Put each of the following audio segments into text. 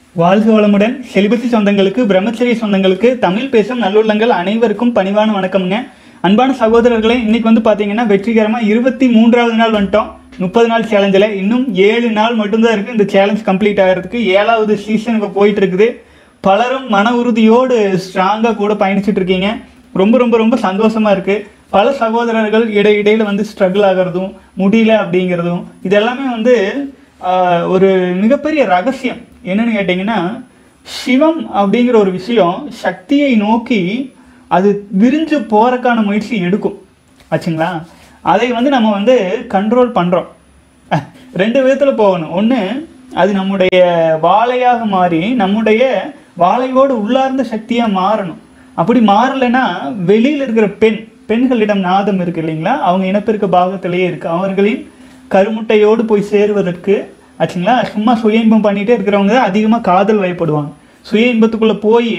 வாழ்க வளமுடன் செலிபசி சொந்தங்களுக்கு பிரம்மச்சரிய சொந்தங்களுக்கு தமிழ் பேசும் நல்லுள்ளங்கள் அனைவருக்கும் பணிவான வணக்கம்ங்க அன்பான சகோதரர்களே இன்னைக்கு வந்து பார்த்தீங்கன்னா வெற்றிகரமாக இருபத்தி மூன்றாவது நாள் வந்துட்டோம் முப்பது நாள் சேலஞ்சில் இன்னும் ஏழு நாள் மட்டும்தான் இருக்குது இந்த சேலஞ்ச் கம்ப்ளீட் ஆகிறதுக்கு ஏழாவது சீசன் இப்போ போயிட்டு இருக்குது பலரும் மன உறுதியோடு ஸ்ட்ராங்காக கூட பயணிச்சுட்டு இருக்கீங்க ரொம்ப ரொம்ப ரொம்ப சந்தோஷமா இருக்கு பல சகோதரர்கள் இடையிடையில வந்து ஸ்ட்ரகிள் ஆகிறதும் முடியல அப்படிங்கிறதும் இதெல்லாமே வந்து ஆஹ், ஒரு மிகப்பெரிய ரகசியம் என்னன்னு கேட்டிங்கன்னா சிவம் அப்படிங்கிற ஒரு விஷயம் சக்தியை நோக்கி அது விரிஞ்சு போறக்கான முயற்சி எடுக்கும் ஆச்சுங்களா அதை வந்து நம்ம வந்து கண்ட்ரோல் பண்ணுறோம் ரெண்டு விதத்தில் போகணும் ஒன்று அது நம்முடைய வாழையாக மாறி நம்முடைய வாழையோடு உள்ளார்ந்த சக்தியாக மாறணும் அப்படி மாறலைன்னா வெளியில் இருக்கிற பெண் பெண்களிடம் நாதம் இருக்கு இல்லைங்களா அவங்க இனப்பெருக்க பாகத்திலேயே இருக்கு அவர்களின் கருமுட்டையோடு போய் சேருவதற்கு ஆச்சுங்களா சும்மா சுய இன்பம் பண்ணிட்டே இருக்கிறவங்க தான் அதிகமாக காதல் வயப்படுவாங்க சுய இன்பத்துக்குள்ளே போய்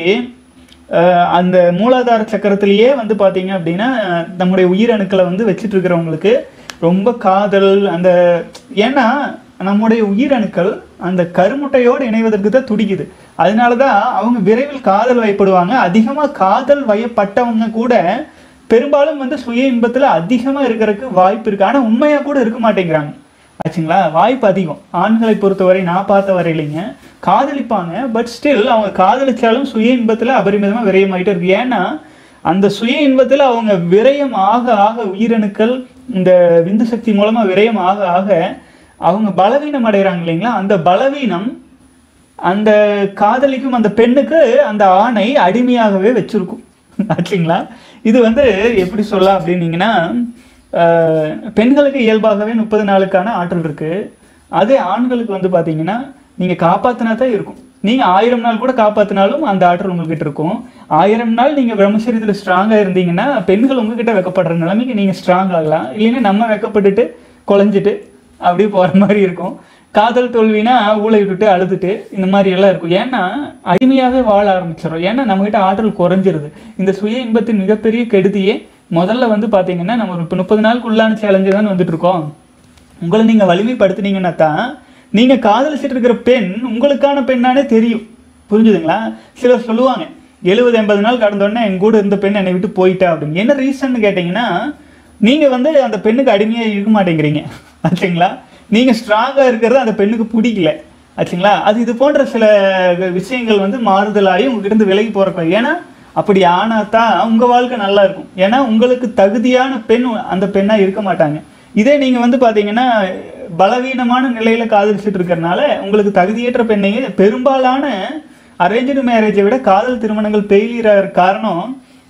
அஹ் அந்த மூலாதார சக்கரத்திலேயே வந்து பார்த்தீங்க அப்படின்னா அஹ் நம்முடைய உயிரணுக்களை வந்து வச்சுட்டு இருக்கிறவங்களுக்கு ரொம்ப காதல் அந்த ஏன்னா நம்முடைய உயிரணுக்கள் அந்த கருமுட்டையோடு இணைவதற்கு தான் துடிக்குது அதனால தான் அவங்க விரைவில் காதல் வயப்படுவாங்க அதிகமாக காதல் வயப்பட்டவங்க கூட பெரும்பாலும் வந்து சுய இன்பத்தில் அதிகமாக இருக்கிறதுக்கு வாய்ப்பு இருக்குது ஆனால் உண்மையாக கூட இருக்க மாட்டேங்கிறாங்க ஆச்சுங்களா வாய்ப்பு அதிகம் ஆண்களை பொறுத்தவரை நான் பார்த்த வரையிலைங்க காதலிப்பாங்க பட் ஸ்டில் அவங்க காதலிச்சாலும் சுய இன்பத்தில் அபரிமிதமாக விரயமாயிட்டே இருக்கு ஏன்னா அந்த சுய இன்பத்தில் அவங்க விரயம் ஆக ஆக உயிரணுக்கள் இந்த விந்து சக்தி மூலமாக விரயம் ஆக ஆக அவங்க பலவீனம் அடைகிறாங்க இல்லைங்களா அந்த பலவீனம் அந்த காதலிக்கும் அந்த பெண்ணுக்கு அந்த ஆணை அடிமையாகவே வச்சிருக்கும் ஆச்சுங்களா இது வந்து எப்படி சொல்லலாம் அப்படின்னீங்கன்னா ஆஹ், பெண்களுக்கு இயல்பாகவே முப்பது நாளுக்கான ஆற்றல் இருக்கு அதே ஆண்களுக்கு வந்து பார்த்தீங்கன்னா நீங்க காப்பாத்தினா தான் இருக்கும் நீங்க ஆயிரம் நாள் கூட காப்பாத்தினாலும் அந்த ஆற்றல் உங்ககிட்ட இருக்கும் ஆயிரம் நாள் நீங்க பிரம்மச்சரியத்தில் ஸ்ட்ராங்கா இருந்தீங்கன்னா பெண்கள் உங்ககிட்ட வெக்கப்படுற நிலைமைக்கு நீங்க ஸ்ட்ராங் ஆகலாம் இல்லைன்னா நம்ம வெக்கப்பட்டுட்டு குழஞ்சிட்டு அப்படியே போற மாதிரி இருக்கும் காதல் தோல்வினா ஊழை விட்டுட்டு அழுதுட்டு இந்த மாதிரி எல்லாம் இருக்கும் ஏன்னா அடிமையாவே வாழ ஆரம்பிச்சிடும் ஏன்னா நம்மகிட்ட ஆற்றல் குறைஞ்சிருது இந்த சுய இன்பத்தின் மிகப்பெரிய கெடுதியே முதல்ல வந்து பாத்தீங்கன்னா நம்ம ஒரு இப்போ முப்பது நாளுக்குள்ளான சேலஞ்சு தான் வந்துட்டு இருக்கோம் உங்களை நீங்க வலிமைப்படுத்துனீங்கன்னா தான் நீங்க காதலிச்சிட்டு இருக்கிற பெண் உங்களுக்கான பெண்ணானே தெரியும் புரிஞ்சுதுங்களா சிலர் சொல்லுவாங்க எழுபது எண்பது நாள் கடந்தோடனே என் கூட இருந்த பெண் என்னை விட்டு போயிட்டா அப்படின்னு என்ன ரீசன் கேட்டிங்கன்னா நீங்க வந்து அந்த பெண்ணுக்கு அடிமையா இருக்க மாட்டேங்கிறீங்க ஆச்சுங்களா நீங்க ஸ்ட்ராங்கா இருக்கிறது அந்த பெண்ணுக்கு பிடிக்கல ஆச்சுங்களா அது இது போன்ற சில விஷயங்கள் வந்து மாறுதலாகி உங்ககிட்ட இருந்து விலகி போறப்ப ஏன்னா அப்படி ஆனா தான் உங்க வாழ்க்கை நல்லா இருக்கும் ஏன்னா உங்களுக்கு தகுதியான பெண் அந்த பெண்ணா இருக்க மாட்டாங்க இதே நீங்க வந்து பாத்தீங்கன்னா பலவீனமான நிலையில காதலிச்சுட்டு இருக்கறனால உங்களுக்கு தகுதியற்ற பெண்ணையே பெரும்பாலான அரேஞ்சு மேரேஜை விட காதல் திருமணங்கள் ஃபெயிலியர் ஆகிற காரணம்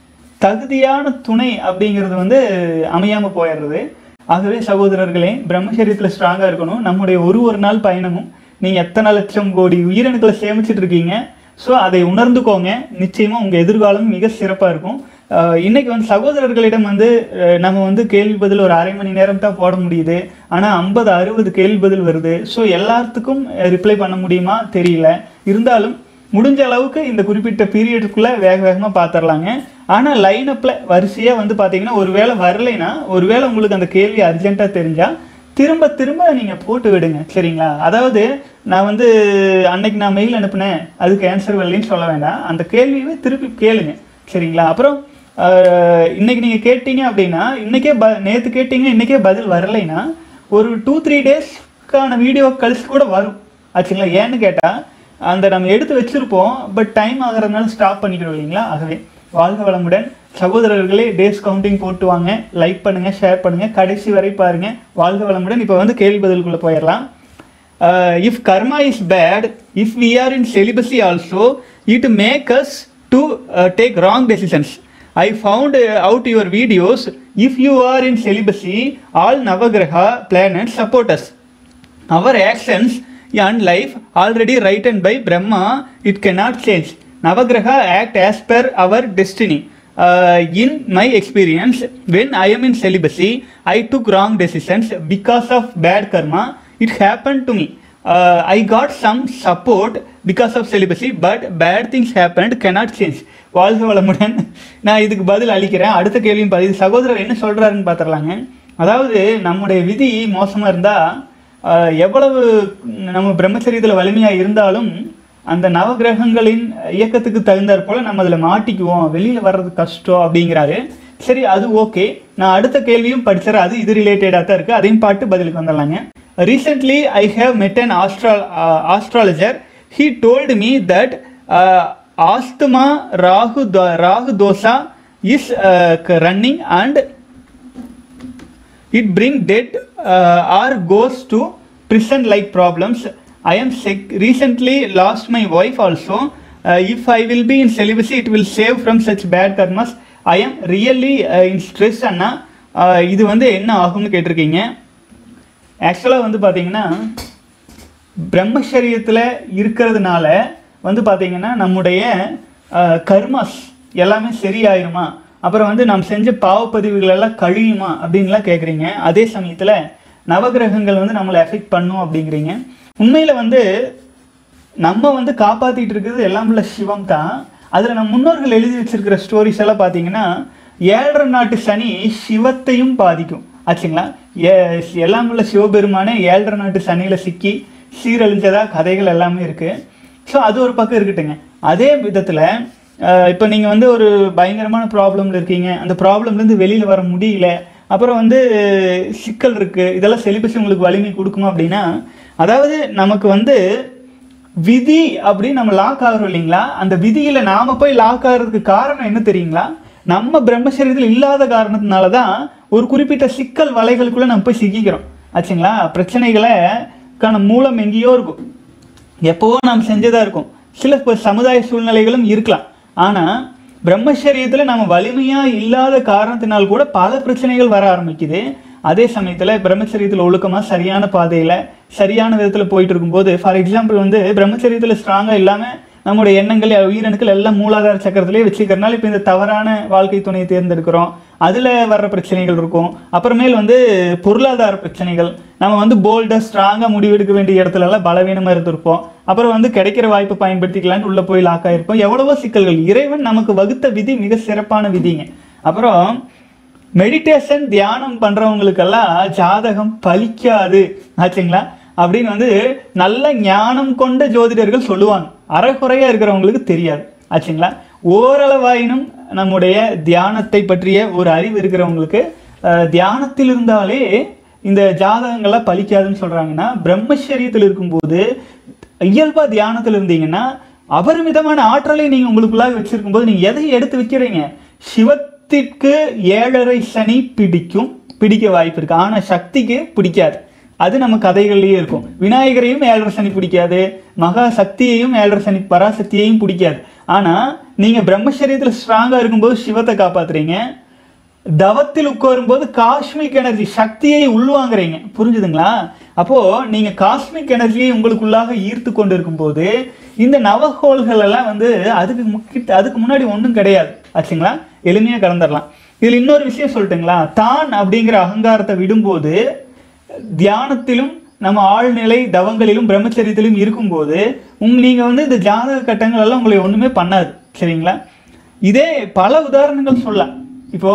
தகுதியான துணை அப்படிங்கிறது வந்து அமையாம போயிடுறது ஆகவே சகோதரர்களே பிரம்மச்சரியத்தில் ஸ்ட்ராங்காக இருக்கணும் நம்முடைய ஒரு ஒரு நாள் பயணமும் நீங்கள் எத்தனை லட்சம் கோடி உயிரணுக்களை சேமிச்சிட்டு இருக்கீங்க ஸோ அதை உணர்ந்துக்கோங்க நிச்சயமாக உங்கள் எதிர்காலம் மிக சிறப்பாக இருக்கும் அஹ் இன்னைக்கு வந்து சகோதரர்களிடம் வந்து அஹ் நம்ம வந்து கேள்வி பதில் ஒரு அரை மணி நேரம் தான் போட முடியுது ஆனால் ஐம்பது அறுபது கேள்வி பதில் வருது ஸோ எல்லாத்துக்கும் ரிப்ளை பண்ண முடியுமா தெரியல இருந்தாலும் முடிஞ்ச அளவுக்கு இந்த குறிப்பிட்ட பீரியடுக்குள்ள வேக வேகமாக பார்த்துடலாங்க ஆனால் லைனப்பில் வரிசையாக வந்து பார்த்தீங்கன்னா ஒருவேளை வரலைன்னா ஒருவேளை உங்களுக்கு அந்த கேள்வி அர்ஜென்ட்டாக தெரிஞ்சால் திரும்ப திரும்ப நீங்கள் போட்டு விடுங்க சரிங்களா அதாவது நான் வந்து அன்னைக்கு நான் மெயில் அனுப்புனேன் அதுக்கு ஆன்சர் வரலைன்னு சொல்ல வேண்டாம் அந்த கேள்வியவே திருப்பி கேளுங்க சரிங்களா அப்புறம் ஆஹ், இன்னைக்கு நீங்கள் கேட்டீங்க அப்படின்னா இன்னைக்கே ப நேற்று கேட்டீங்க இன்னைக்கே பதில் வரலைன்னா ஒரு டூ த்ரீ டேஸ்க்கான வீடியோ கழிச்சு கூட வரும் ஆச்சுங்களா ஏன்னு கேட்டால் அந்த நம்ம எடுத்து வச்சிருப்போம் பட் டைம் ஆகிறதுனால ஸ்டாப் பண்ணிக்கிறோம் இல்லைங்களா ஆகவே வாழ்க வளமுடன் சகோதரர்களே டேஸ் கவுண்டிங் போட்டு வாங்க லைக் பண்ணுங்க ஷேர் பண்ணுங்க கடைசி வரை பாருங்க வாழ்க வளமுடன் இப்போ வந்து கேள்வி பதிலுக்குள்ள போயிடலாம் if karma is bad if we are in celibacy also it make us to take wrong decisions I found out your videos if you are in celibacy all Navagraha planet support us our actions and life already written by brahma it cannot change navagraha act as per our destiny Uh, in my experience when i am in celibacy i took wrong decisions because of bad karma it happened to me uh, i got some support because of celibacy but bad things happened cannot change வாழ்க வளமுடன் நான் இதுக்கு பதில் அளிக்கிறேன் அடுத்த கேள்வியும் பதில் சகோதரர் என்ன சொல்றாருன்னு பார்த்துடலாங்க அதாவது நம்முடைய விதி மோசமா இருந்தா ஆஹ் எவ்வளவு நம்ம பிரம்மச்சரியத்தில் வலிமையாக இருந்தாலும் அந்த நவகிரகங்களின் இயக்கத்துக்கு தகுந்தாற் போல நம்ம அதில் மாட்டிக்குவோம் வெளியில் வர்றது கஷ்டம் அப்படிங்கிறாரு சரி அது ஓகே நான் அடுத்த கேள்வியும் படிச்சிடறேன் அது இது ரிலேட்டடாக தான் இருக்குது அதையும் பாட்டு பதிலுக்கு வந்துடலாங்க recently I have met an astral astrologer he told me that uh, asthma rahu do- rahu dosa is uh, running and it bring dead uh, or goes to prison like problems i am sick recently lost my wife also uh, if i will be in celibacy it will save from such bad karmas i am really uh, in stress அண்ணா uh, இது வந்து என்ன ஆகும்னு கேட்டிருக்கீங்க ஆக்சுவலாக வந்து பார்த்தீங்கன்னா பிரம்மச்சரியத்தில் இருக்கிறதுனால வந்து பார்த்தீங்கன்னா நம்முடைய அஹ், கர்மாஸ் எல்லாமே சரியாயிருமா அப்புறம் வந்து நாம் செஞ்ச பாவப்பதிவுகள் எல்லாம் கழியுமா அப்படின்லாம் கேட்குறீங்க அதே சமயத்தில் நவகிரகங்கள் வந்து நம்மளை எஃபெக்ட் பண்ணும் அப்படிங்கிறீங்க உண்மையில் வந்து நம்ம வந்து காப்பாற்றிட்டு இருக்கிறது எல்லாம் உள்ள சிவம் தான் அதில் நம்ம முன்னோர்கள் எழுதி வச்சிருக்கிற ஸ்டோரிஸ் எல்லாம் பார்த்தீங்கன்னா ஏழரை நாட்டு சனி சிவத்தையும் பாதிக்கும் ஆச்சுங்களா ஏ எல்லாம் உள்ள சிவபெருமானே ஏழரை நாட்டு சனியில் சிக்கி சீரழிஞ்சதா கதைகள் எல்லாமே இருக்குது ஸோ அது ஒரு பக்கம் இருக்கட்டுங்க அதே விதத்தில் இப்போ நீங்கள் வந்து ஒரு பயங்கரமான ப்ராப்ளமில் இருக்கீங்க அந்த ப்ராப்ளம்லேருந்து வெளியில் வர முடியல அப்புறம் வந்து சிக்கல் இருக்குது இதெல்லாம் செலிபஸி உங்களுக்கு வலிமை கொடுக்குமா அப்படின்னா அதாவது நமக்கு வந்து விதி அப்படின்னு நம்ம லாக் ஆகிறோம் இல்லைங்களா அந்த விதியில நாம போய் லாக் ஆகிறதுக்கு காரணம் என்ன தெரியுங்களா நம்ம பிரம்மச்சரியத்தில் இல்லாத காரணத்தினால தான் ஒரு குறிப்பிட்ட சிக்கல் வலைகளுக்குள்ள நம்ம போய் சிக்கிக்கிறோம் ஆச்சுங்களா பிரச்சனைகளை கான மூலம் எங்கேயோ இருக்கும் எப்போவோ நாம் செஞ்சதா இருக்கும் சில இப்ப சமுதாய சூழ்நிலைகளும் இருக்கலாம் ஆனா பிரம்மச்சரியத்துல நம்ம வலிமையா இல்லாத காரணத்தினால் கூட பல பிரச்சனைகள் வர ஆரம்பிக்குது அதே சமயத்துல பிரம்மச்சரியத்துல ஒழுக்கமா சரியான பாதையில சரியான விதத்துல போயிட்டு இருக்கும்போது ஃபார் எக்ஸாம்பிள் வந்து பிரம்மச்சரியத்துல ஸ்ட்ராங்கா இல்லாம நம்முடைய எண்ணங்கள் உயிரணுக்கள் எல்லாம் மூலாதார சக்கரத்திலே வச்சுக்கிறனால இப்போ இந்த தவறான வாழ்க்கை துணையை தேர்ந்தெடுக்கிறோம் அதில் வர்ற பிரச்சனைகள் இருக்கும் அப்புறமேல் வந்து பொருளாதார பிரச்சனைகள் நம்ம வந்து போல்டாக ஸ்ட்ராங்காக முடிவெடுக்க வேண்டிய இடத்துல எல்லாம் பலவீனமாக இருந்திருப்போம் அப்புறம் வந்து கிடைக்கிற வாய்ப்பை பயன்படுத்திக்கலான்னு உள்ளே போய் லாக் ஆயிருப்போம் எவ்வளவோ சிக்கல்கள் இறைவன் நமக்கு வகுத்த விதி மிக சிறப்பான விதிங்க அப்புறம் மெடிடேஷன் தியானம் பண்றவங்களுக்கெல்லாம் ஜாதகம் பலிக்காது ஆச்சுங்களா அப்படின்னு வந்து நல்ல ஞானம் கொண்ட ஜோதிடர்கள் சொல்லுவாங்க அறகுறையா இருக்கிறவங்களுக்கு தெரியாது ஆச்சுங்களா ஓரளவாயினும் நம்முடைய தியானத்தை பற்றிய ஒரு அறிவு இருக்கிறவங்களுக்கு அஹ், தியானத்தில் இருந்தாலே இந்த ஜாதகங்கள்லாம் பலிக்காதுன்னு சொல்றாங்கன்னா பிரம்மச்சரியத்தில் இருக்கும்போது இயல்பா தியானத்தில் இருந்தீங்கன்னா அபரிமிதமான ஆற்றலை நீங்க உங்களுக்குள்ளாக வச்சிருக்கும் போது நீங்க எதை எடுத்து வைக்கிறீங்க சிவத்திற்கு ஏழரை சனி பிடிக்கும் பிடிக்க வாய்ப்பு இருக்கு ஆனா சக்திக்கு பிடிக்காது அது நம்ம கதைகள்லயே இருக்கும் விநாயகரையும் ஏழரை சனி பிடிக்காது மகா சக்தியையும் ஏழரை சனி பராசக்தியையும் பிடிக்காது ஆனா நீங்க பிரம்மச்சரியத்துல ஸ்ட்ராங்கா இருக்கும்போது சிவத்தை காப்பாத்துறீங்க தவத்தில் உட்காரும்போது காஸ்மிக் எனர்ஜி சக்தியை உள்வாங்குறீங்க புரிஞ்சுதுங்களா அப்போ நீங்க காஸ்மிக் எனர்ஜியை உங்களுக்குள்ளாக ஈர்த்து கொண்டு இருக்கும்போது இந்த நவகோள்கள் எல்லாம் வந்து அதுக்கு முக்கிய அதுக்கு முன்னாடி ஒன்றும் கிடையாது ஆச்சுங்களா எளிமையா கடந்துடலாம் இதுல இன்னொரு விஷயம் சொல்லட்டுங்களா தான் அப்படிங்கிற அகங்காரத்தை விடும்போது தியானத்திலும் நம்ம ஆழ்நிலை தவங்களிலும் பிரம்மச்சரியத்திலும் இருக்கும்போது உங்க நீங்க வந்து இந்த ஜாதக கட்டங்கள் எல்லாம் உங்களை ஒண்ணுமே பண்ணாது சரிங்களா இதே பல உதாரணங்கள் சொல்லலாம் இப்போ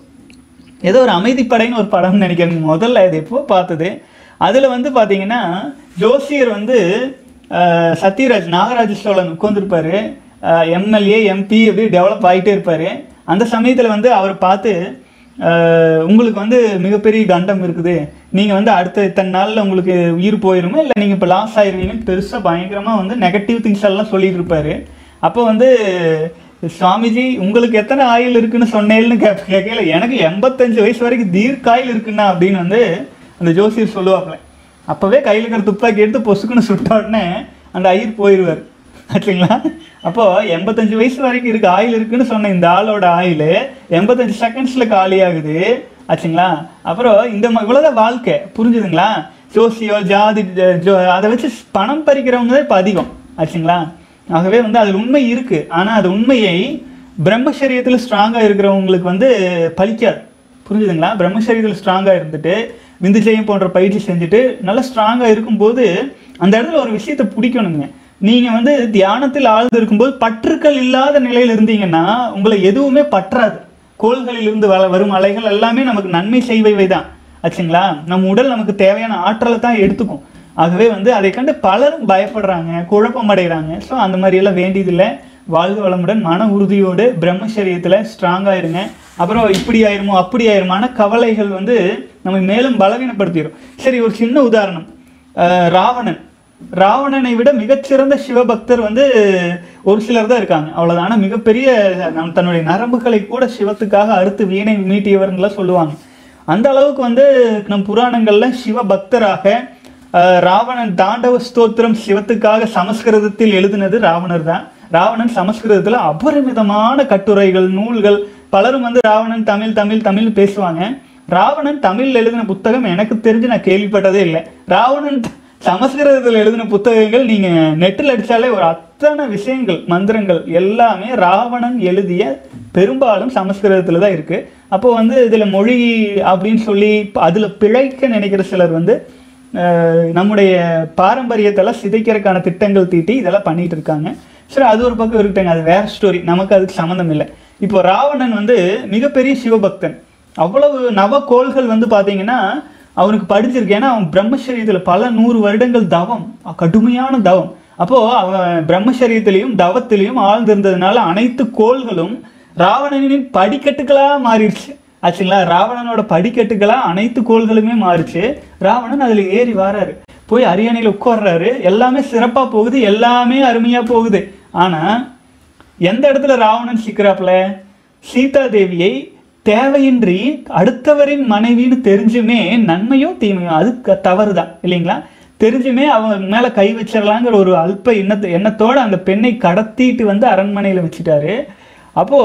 ஏதோ ஒரு அமைதிப்படைன்னு ஒரு படம்னு நினைக்கிறேன் முதல்ல இது எப்போ பார்த்தது அதில் வந்து பார்த்தீங்கன்னா ஜோசியர் வந்து அஹ், சத்யராஜ் நாகராஜ சோழன் உட்காந்துருப்பாரு எம்எல்ஏ எம்பி அப்படி டெவலப் ஆகிட்டே இருப்பார் அந்த சமயத்தில் வந்து அவர் பார்த்து அஹ், உங்களுக்கு வந்து மிகப்பெரிய கண்டம் இருக்குது நீங்கள் வந்து அடுத்த இத்தனை நாளில் உங்களுக்கு உயிர் போயிருமே இல்லை நீங்கள் இப்போ லாஸ் ஆயிருவீங்கன்னு பெருசாக பயங்கரமாக வந்து நெகட்டிவ் திங்ஸ் எல்லாம் சொல்லிட்டு இருப்பாரு அப்போ வந்து சுவாமிஜி உங்களுக்கு எத்தனை ஆயில் இருக்குன்னு சொன்னேன்னு கே கேட்கல எனக்கு எண்பத்தஞ்சு வயசு வரைக்கும் தீர்க்காயில் இருக்குண்ணா அப்படின்னு வந்து அந்த ஜோசியர் சொல்லுவாப்புல அப்போவே கையில் இருக்கிற துப்பாக்கி எடுத்து பொசுக்குன்னு சுட்ட உடனே அந்த ஐயர் போயிடுவார் ஆச்சுங்களா அப்போ எண்பத்தஞ்சு வயசு வரைக்கும் இருக்கு ஆயில் இருக்குன்னு சொன்ன இந்த ஆளோட ஆயில் எண்பத்தஞ்சு செகண்ட்ஸ்ல காலி ஆகுது ஆச்சுங்களா அப்புறம் இந்த ம- இவ்வளவுதான் வாழ்க்கை புரிஞ்சுதுங்களா ஜோசியோ ஜாதி ஜ- ஜோ அதை வச்சு பணம் பறிக்கிறவங்க தான் இப்போ அதிகம் ஆச்சுங்களா ஆகவே வந்து அதில் உண்மை இருக்கு ஆனா அது உண்மையை பிரம்மச்சரியத்தில் ஸ்ட்ராங்கா இருக்கிறவங்களுக்கு வந்து பலிக்காது புரிஞ்சுதுங்களா பிரம்மச்சரியத்தில் ஸ்ட்ராங்கா இருந்துட்டு விந்துஜயம் போன்ற பயிற்சி செஞ்சுட்டு நல்லா ஸ்ட்ராங்கா இருக்கும்போது அந்த இடத்துல ஒரு விஷயத்தை பிடிக்கணுங்க நீங்க வந்து தியானத்தில் ஆழ்ந்து இருக்கும்போது பற்றுக்கள் இல்லாத நிலையில் இருந்தீங்கன்னா உங்களை எதுவுமே பற்றாது கோள்களில் இருந்து வர வரும் அலைகள் எல்லாமே நமக்கு நன்மை செய்பவை தான் ஆச்சுங்களா நம்ம உடல் நமக்கு தேவையான ஆற்றலை தான் எடுத்துக்கும் ஆகவே வந்து அதை கண்டு பலரும் பயப்படுறாங்க குழப்பம் அடைகிறாங்க ஸோ அந்த மாதிரி எல்லாம் வேண்டியதில்லை வாழ்க வளமுடன் மன உறுதியோடு பிரம்மச்சரியத்தில் ஸ்ட்ராங்காக இருங்க அப்புறம் இப்படி ஆயிருமோ அப்படி ஆயிருமான கவலைகள் வந்து நம்ம மேலும் பலவீனப்படுத்திடும் சரி ஒரு சின்ன உதாரணம் அஹ் ராவணன் ராவணனை விட மிகச்சிறந்த சிவபக்தர் வந்து ஒரு சிலர் தான் இருக்காங்க அவ்வளவுதான் ஆனா மிகப்பெரிய நம் தன்னுடைய நரம்புகளை கூட சிவத்துக்காக அறுத்து வீணை மீட்டியவர்லாம் சொல்லுவாங்க அந்த அளவுக்கு வந்து நம் புராணங்கள்ல சிவபக்தராக அஹ், ராவணன் தாண்டவ ஸ்தோத்திரம் சிவத்துக்காக சமஸ்கிருதத்தில் எழுதினது ராவணர் தான் ராவணன் சமஸ்கிருதத்துல அபரிமிதமான கட்டுரைகள் நூல்கள் பலரும் வந்து ராவணன் தமிழ் தமிழ் தமிழ் பேசுவாங்க ராவணன் தமிழ்ல எழுதின புத்தகம் எனக்கு தெரிஞ்சு நான் கேள்விப்பட்டதே இல்லை ராவணன் த- சமஸ்கிருதத்தில் எழுதின புத்தகங்கள் நீங்க நெட்டில் அடிச்சாலே ஒரு அத்தனை விஷயங்கள் மந்திரங்கள் எல்லாமே ராவணன் எழுதிய பெரும்பாலும் சமஸ்கிருதத்துல தான் இருக்கு அப்போ வந்து இதுல மொழி அப்படின்னு சொல்லி ப- அதுல பிழைக்க நினைக்கிற சிலர் வந்து அஹ், நம்முடைய பாரம்பரியத்தெல்லாம் சிதைக்கிறதுக்கான திட்டங்கள் தீட்டி இதெல்லாம் பண்ணிட்டு இருக்காங்க சரி அது ஒரு பக்கம் இருக்கட்டும் அது வேற ஸ்டோரி நமக்கு அதுக்கு சம்மந்தம் இல்லை இப்போ ராவணன் வந்து மிகப்பெரிய சிவபக்தன் அவ்வளவு நவகோள்கள் வந்து பாத்தீங்கன்னா அவனுக்கு படிச்சிருக்கு ஏன்னா அவன் பிரம்மச்சரியத்துல பல நூறு வருடங்கள் தவம் கடுமையான தவம் அப்போ அவன் பிரம்மச்சரியத்திலையும் தவத்திலையும் ஆழ்ந்திருந்ததுனால அனைத்து கோள்களும் ராவணனின் படிக்கட்டுகளா மாறிடுச்சு ஆச்சுங்களா ராவணனோட படிக்கட்டுகளா அனைத்து கோள்களுமே மாறிச்சு ராவணன் அதுல ஏறி வராரு போய் அரியணையில உட்கார்றாரு எல்லாமே சிறப்பா போகுது எல்லாமே அருமையா போகுது ஆனா எந்த இடத்துல ராவணன் சிக்கிறாப்ல சீதா தேவியை தேவையின்றி அடுத்தவரின் மனைவின்னு தெரிஞ்சுமே நன்மையோ தீமையோ அது க- தவறுதான் இல்லைங்களா தெரிஞ்சுமே அவன் மேல கை வச்சிடலாங்கிற ஒரு அல்ப எண்ணத்தை எண்ணத்தோட அந்த பெண்ணை கடத்திட்டு வந்து அரண்மனையில வச்சுட்டாரு அப்போ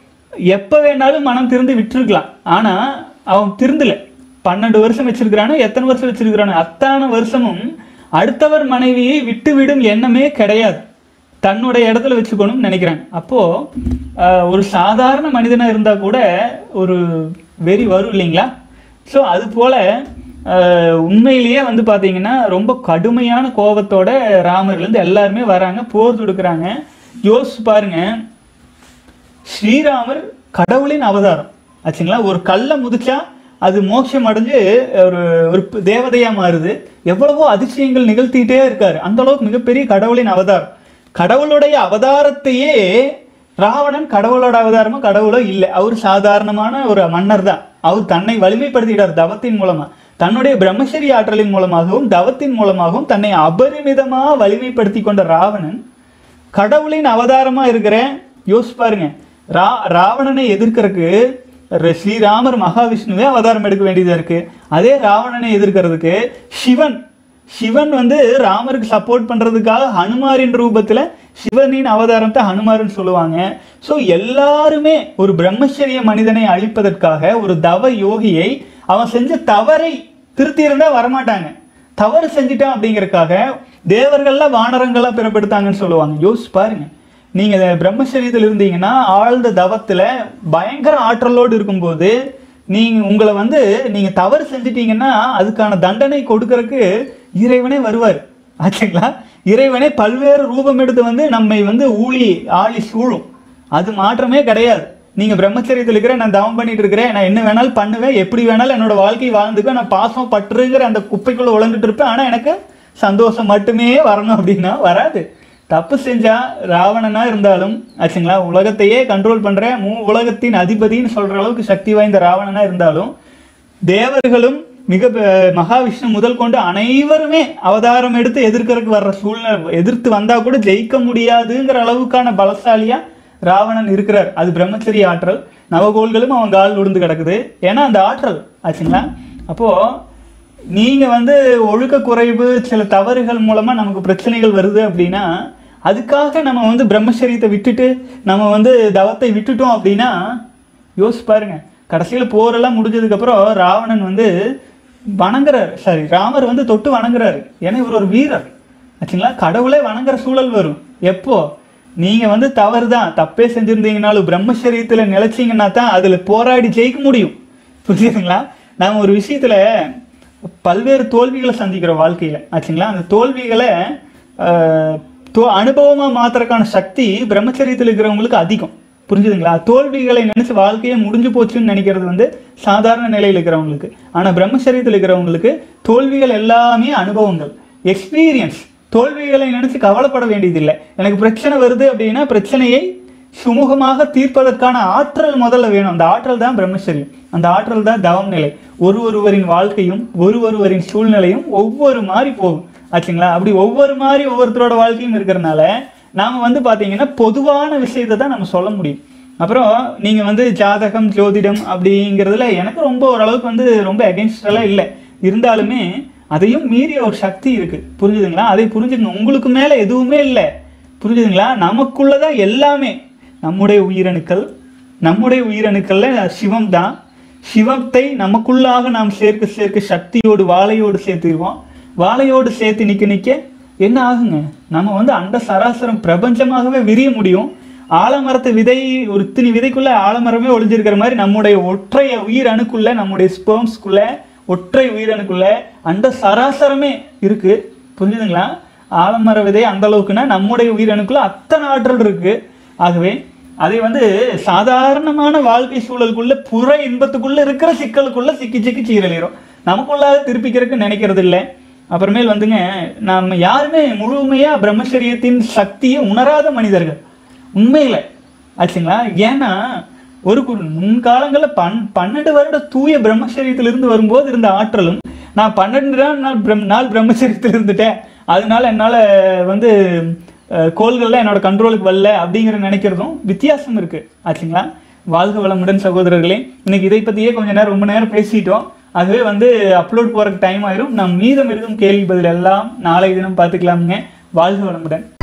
எப்ப வேணாலும் மனம் திருந்து விட்டுருக்கலாம் ஆனா அவன் திருந்தல பன்னெண்டு வருஷம் வச்சிருக்கிறானோ எத்தனை வருஷம் வச்சிருக்கிறானோ அத்தான வருஷமும் அடுத்தவர் மனைவியை விட்டு விடும் எண்ணமே கிடையாது தன்னுடைய இடத்துல வச்சுக்கணும்னு நினைக்கிறாங்க அப்போ ஆஹ், ஒரு சாதாரண மனிதனா இருந்தா கூட ஒரு வெறி வரும் இல்லைங்களா ஸோ அது போல ஆஹ், உண்மையிலேயே வந்து பாத்தீங்கன்னா ரொம்ப கடுமையான கோபத்தோட ராமர்ல இருந்து எல்லாருமே வராங்க போர் தொடுக்குறாங்க யோசிச்சு பாருங்க ஸ்ரீராமர் கடவுளின் அவதாரம் ஆச்சுங்களா ஒரு கல்லை முதிச்சா அது மோட்சம் அடைஞ்சு ஒரு ஒரு தேவதையா மாறுது எவ்வளவோ அதிசயங்கள் நிகழ்த்திட்டே இருக்காரு அந்த அளவுக்கு மிகப்பெரிய கடவுளின் அவதாரம் கடவுளுடைய அவதாரத்தையே ராவணன் கடவுளோட அவதாரமோ கடவுளோ இல்லை அவர் சாதாரணமான ஒரு மன்னர் தான் அவர் தன்னை வலிமைப்படுத்திட்டார் தவத்தின் மூலமா தன்னுடைய பிரம்மச்சரிய ஆற்றலின் மூலமாகவும் தவத்தின் மூலமாகவும் தன்னை அபரிமிதமா வலிமைப்படுத்தி கொண்ட ராவணன் கடவுளின் அவதாரமா இருக்கிற யோசிச்சு பாருங்க ரா ராவணனை எதிர்க்கறதுக்கு ர- ஸ்ரீராமர் மகாவிஷ்ணுவே அவதாரம் எடுக்க வேண்டியதா இருக்கு அதே ராவணனை எதிர்க்கிறதுக்கு சிவன் சிவன் வந்து ராமருக்கு சப்போர்ட் பண்றதுக்காக ஹனுமாரின் ரூபத்துல சிவனின் அவதாரத்தை ஹனுமார்னு சொல்லுவாங்க ஸோ எல்லாருமே ஒரு பிரம்மச்சரிய மனிதனை அழிப்பதற்காக ஒரு தவ யோகியை அவன் செஞ்ச தவறை திருத்தி இருந்தா வரமாட்டாங்க தவறு செஞ்சிட்டான் அப்படிங்கறக்காக தேவர்கள்லாம் வானரங்களா பிறப்பெடுத்தாங்கன்னு சொல்லுவாங்க யோசிச்சு பாருங்க நீங்க இந்த பிரம்மச்சரியத்தில் இருந்தீங்கன்னா ஆழ்ந்த தவத்துல பயங்கர ஆற்றலோடு இருக்கும்போது நீங்க உங்களை வந்து நீங்க தவறு செஞ்சிட்டீங்கன்னா அதுக்கான தண்டனை கொடுக்கறதுக்கு இறைவனே வருவார் ஆச்சுங்களா இறைவனே பல்வேறு ரூபம் எடுத்து வந்து நம்மை வந்து ஊழி ஆளி சூழும் அது மாற்றமே கிடையாது நீங்க பிரம்மச்சரியத்தில் இருக்கிற நான் தவம் பண்ணிட்டு இருக்கிறேன் நான் என்ன வேணாலும் பண்ணுவேன் எப்படி வேணாலும் என்னோட வாழ்க்கை வாழ்ந்துக்குவேன் நான் பாசம் பற்றுங்கிற அந்த குப்பைக்குள்ள உழந்துட்டு இருப்பேன் ஆனா எனக்கு சந்தோஷம் மட்டுமே வரணும் அப்படின்னா வராது தப்பு செஞ்சா ராவணனா இருந்தாலும் ஆச்சுங்களா உலகத்தையே கண்ட்ரோல் பண்ற மூ உலகத்தின் அதிபதின்னு சொல்ற அளவுக்கு சக்தி வாய்ந்த ராவணனா இருந்தாலும் தேவர்களும் மிக ப- மகாவிஷ்ணு முதல் கொண்டு அனைவருமே அவதாரம் எடுத்து எதிர்க்கறதுக்கு வர்ற சூழ்நிலை எதிர்த்து வந்தா கூட ஜெயிக்க முடியாதுங்கிற அளவுக்கான பலசாலியா ராவணன் இருக்கிறார் அது பிரம்மச்சரிய ஆற்றல் நவகோள்களும் அவன் கால் விழுந்து கிடக்குது ஏன்னா அந்த ஆற்றல் ஆச்சுங்களா அப்போ நீங்க வந்து ஒழுக்க குறைவு சில தவறுகள் மூலமா நமக்கு பிரச்சனைகள் வருது அப்படின்னா அதுக்காக நம்ம வந்து பிரம்மச்சரியத்தை விட்டுட்டு நம்ம வந்து தவத்தை விட்டுட்டோம் அப்படின்னா யோசிச்சு பாருங்க கடைசியில போரெல்லாம் முடிஞ்சதுக்கு அப்புறம் ராவணன் வந்து வணங்குறாரு சாரி ராமர் வந்து தொட்டு வணங்குறாரு ஏன்னா இவர் ஒரு வீரர் ஆச்சுங்களா கடவுளே வணங்குற சூழல் வரும் எப்போ நீங்க வந்து தவறு தான் தப்பே செஞ்சிருந்தீங்கனாலும் பிரம்மச்சரியத்துல நிலைச்சீங்கன்னா தான் அதுல போராடி ஜெயிக்க முடியும் புரியுதுங்களா நாம ஒரு விஷயத்துல பல்வேறு தோல்விகளை சந்திக்கிறோம் வாழ்க்கையில ஆச்சுங்களா அந்த தோல்விகளை ஆஹ், தோ- அனுபவமா மாத்துறதுக்கான சக்தி பிரம்மச்சரியத்தில் இருக்கிறவங்களுக்கு அதிகம் புரிஞ்சுதுங்களா தோல்விகளை நினைச்சு வாழ்க்கையே முடிஞ்சு போச்சுன்னு நினைக்கிறது வந்து சாதாரண நிலையில் இருக்கிறவங்களுக்கு ஆனா பிரம்மச்சரியத்தில் இருக்கிறவங்களுக்கு தோல்விகள் எல்லாமே அனுபவங்கள் எக்ஸ்பீரியன்ஸ் தோல்விகளை நினைச்சு கவலைப்பட வேண்டியதில்லை எனக்கு பிரச்சனை வருது அப்படின்னா பிரச்சனையை சுமூகமாக தீர்ப்பதற்கான ஆற்றல் முதல்ல வேணும் அந்த ஆற்றல் தான் பிரம்மச்சரியம் அந்த ஆற்றல் தான் தவம் நிலை ஒரு ஒருவரின் வாழ்க்கையும் ஒரு ஒருவரின் சூழ்நிலையும் ஒவ்வொரு மாதிரி போகும் ஆச்சுங்களா அப்படி ஒவ்வொரு மாதிரி ஒவ்வொருத்தரோட வாழ்க்கையும் இருக்கிறனால நாம வந்து பாத்தீங்கன்னா பொதுவான விஷயத்தை தான் நம்ம சொல்ல முடியும் அப்புறம் நீங்க வந்து ஜாதகம் ஜோதிடம் அப்படிங்கிறதுல எனக்கு ரொம்ப ஓரளவுக்கு வந்து ரொம்ப அகென்ஸ்ட் எல்லாம் இல்லை இருந்தாலுமே அதையும் மீறிய ஒரு சக்தி இருக்கு புரிஞ்சுதுங்களா அதை புரிஞ்சுக்கணும் உங்களுக்கு மேல எதுவுமே இல்லை புரிஞ்சுதுங்களா நமக்குள்ளதான் எல்லாமே நம்முடைய உயிரணுக்கள் நம்முடைய உயிரணுக்கள்ல சிவம் தான் சிவத்தை நமக்குள்ளாக நாம் சேர்க்க சேர்க்க சக்தியோடு வாழையோடு சேர்த்துருவோம் வாழையோடு சேர்த்து நிக்க நிக்க என்ன ஆகுங்க நம்ம வந்து அண்ட சராசரம் பிரபஞ்சமாகவே விரிய முடியும் ஆலமரத்து விதை ஒரு இத்தினி விதைக்குள்ள ஆலமரமே ஒளிஞ்சிருக்கிற மாதிரி நம்முடைய ஒற்றைய உயிர் அணுக்குள்ள நம்முடைய ஸ்பெர்ம்ஸ்குள்ள ஒற்றை உயிரணுக்குள்ள அண்ட சராசரமே இருக்கு புரிஞ்சுதுங்களா ஆலமர விதை அந்த அளவுக்குன்னா நம்முடைய உயிரணுக்குள்ள அத்தனை ஆற்றல் இருக்கு ஆகவே அதை வந்து சாதாரணமான வாழ்க்கை சூழலுக்குள்ள புற இன்பத்துக்குள்ள இருக்கிற சிக்கலுக்குள்ள சிக்கி சிக்கி சீரழிகிறோம் நமக்குள்ளாக திருப்பிக்கிறதுக்கு நினைக்கிறது இல்லை அப்புறமேல் வந்துங்க நம்ம யாருமே முழுமையா பிரம்மச்சரியத்தின் சக்தியை உணராத மனிதர்கள் உண்மையில ஆச்சுங்களா ஏன்னா ஒரு குரு முன்காலங்களில் பன் பன்னெண்டு வருட தூய பிரம்மச்சரியத்திலிருந்து வரும்போது இருந்த ஆற்றலும் நான் பன்னெண்டு நாள் நாள் பிரம் நாள் பிரம்மச்சரியத்தில் இருந்துட்டேன் அதனால என்னால் வந்து அஹ், கோள்கள்லாம் என்னோட கண்ட்ரோலுக்கு வரல அப்படிங்கிற நினைக்கிறதும் வித்தியாசம் இருக்கு ஆச்சுங்களா வாழ்க வளமுடன் சகோதரர்களே இன்னைக்கு இதை பற்றியே கொஞ்ச நேரம் ரொம்ப நேரம் பேசிட்டோம் அதுவே வந்து அப்லோட் போகிறதுக்கு டைம் ஆயிரும் நம் மீதம் இருக்கும் கேள்வி பதில் எல்லாம் நாளை தினம் பார்த்துக்கலாமுங்க வாழ்க வளமுடன்